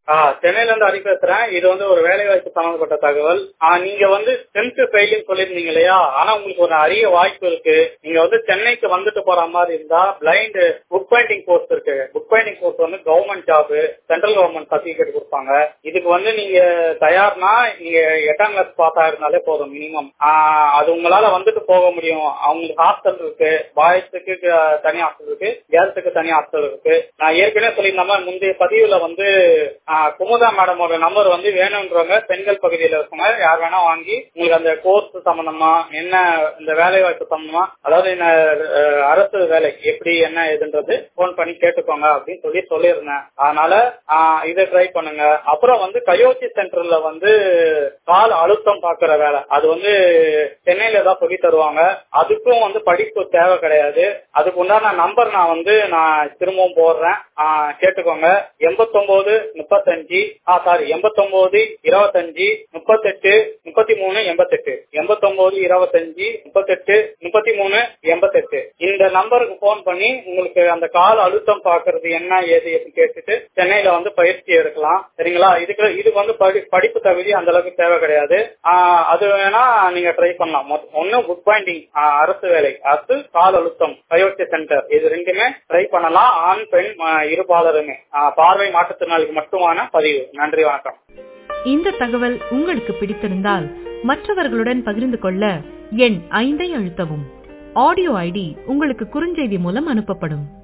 ஆ, சென்னையில இருந்து ஹரி பேசுறேன் இது வந்து ஒரு வேலை வாய்ப்பு சம்பந்தப்பட்ட தகவல் ஆ, நீங்க வந்து டென்த் ஃபெயிலிங் சொல்லியிருந்தீங்க இல்லையா ஆனா உங்களுக்கு ஒரு அரிய வாய்ப்பு இருக்கு நீங்க வந்து சென்னைக்கு வந்துட்டு போற மாதிரி இருந்தா பிளைண்ட் புக் பைண்டிங் கோர்ஸ் இருக்கு புக் பைண்டிங் கோர்ஸ் வந்து government job central government certificate கொடுப்பாங்க இதுக்கு வந்து நீங்க தயார்னா நீங்க எட்டாம் கிளாஸ் பாஸ் ஆயிருந்தாலே போதும் மினிமம் அது உங்களால வந்துட்டு போக முடியும் அவங்களுக்கு ஹாஸ்டல் இருக்கு பாய்ஸுக்கு தனி ஹாஸ்டல் இருக்கு கேர்ள்ஸுக்கு தனி ஹாஸ்டல் இருக்கு நான் ஏற்கனவே சொல்லியிருந்த மாதிரி முந்தைய பதிவுல வந்து ஆ, குமுதா மேடமோட நம்பர் வந்து வேணுன்றவங்க பெண்கள் பகுதியில இருக்கவங்க யார் வேணா வாங்கி உங்களுக்கு அந்த கோர்ஸ் சம்பந்தமா என்ன இந்த வேலை வாய்ப்பு சம்பந்தமா அதாவது என்ன அஹ், அரசு வேலை எப்படி என்ன ஏதுன்றது போன் பண்ணி கேட்டுக்கோங்க அப்படின்னு சொல்லி சொல்லியிருந்தேன் அதனால ஆ, இதை ட்ரை பண்ணுங்க அப்புறம் வந்து கயோச்சி சென்டர்ல வந்து கால் அழுத்தம் பாக்குற வேலை அது வந்து சென்னையில தான் சொல்லி தருவாங்க அதுக்கும் வந்து படிப்பு தேவை கிடையாது அதுக்கு உண்டான நம்பர் நான் வந்து நான் திரும்பவும் போடுறேன் ஆ, கேட்டுக்கோங்க எண்பத்தொன்பது முப்பத்தஞ்சு ஆ சாரி எண்பத்தொன்பது இருபத்தஞ்சு முப்பத்தெட்டு முப்பத்தி மூணு எண்பத்தெட்டு எண்பத்தொன்பது இருபத்தஞ்சு முப்பத்தெட்டு முப்பத்தி மூணு எண்பத்தெட்டு இந்த நம்பருக்கு போன் பண்ணி உங்களுக்கு அந்த கால் அழுத்தம் பாக்குறது என்ன ஏது எப்படி கேட்டுட்டு சென்னையில வந்து பயிற்சி எடுக்கலாம் சரிங்களா இதுக்கு இதுக்கு வந்து படி- படிப்பு தகுதி அந்த அளவுக்கு தேவை கிடையாது ஆஹ் அது வேணா நீங்க ட்ரை பண்ணலாம் மொத்த- ஒண்ணு புக் பாயிண்டிங் அரசு வேலை அது கால் அழுத்தம் பயோட்டி சென்டர் இது ரெண்டுமே ட்ரை பண்ணலாம் ஆண் பெண் ஆஹ் இருபாலருமே ஆஹ் பார்வை மாற்றுத்திறனாளிக்கு மட்டுமான பதிவு நன்றி வணக்கம் இந்த தகவல் உங்களுக்கு பிடித்திருந்தால் மற்றவர்களுடன் பகிர்ந்து கொள்ள எண் ஐந்தை அழுத்தவும் ஆடியோ ஐடி உங்களுக்கு குறுஞ்செய்தி மூலம் அனுப்பப்படும்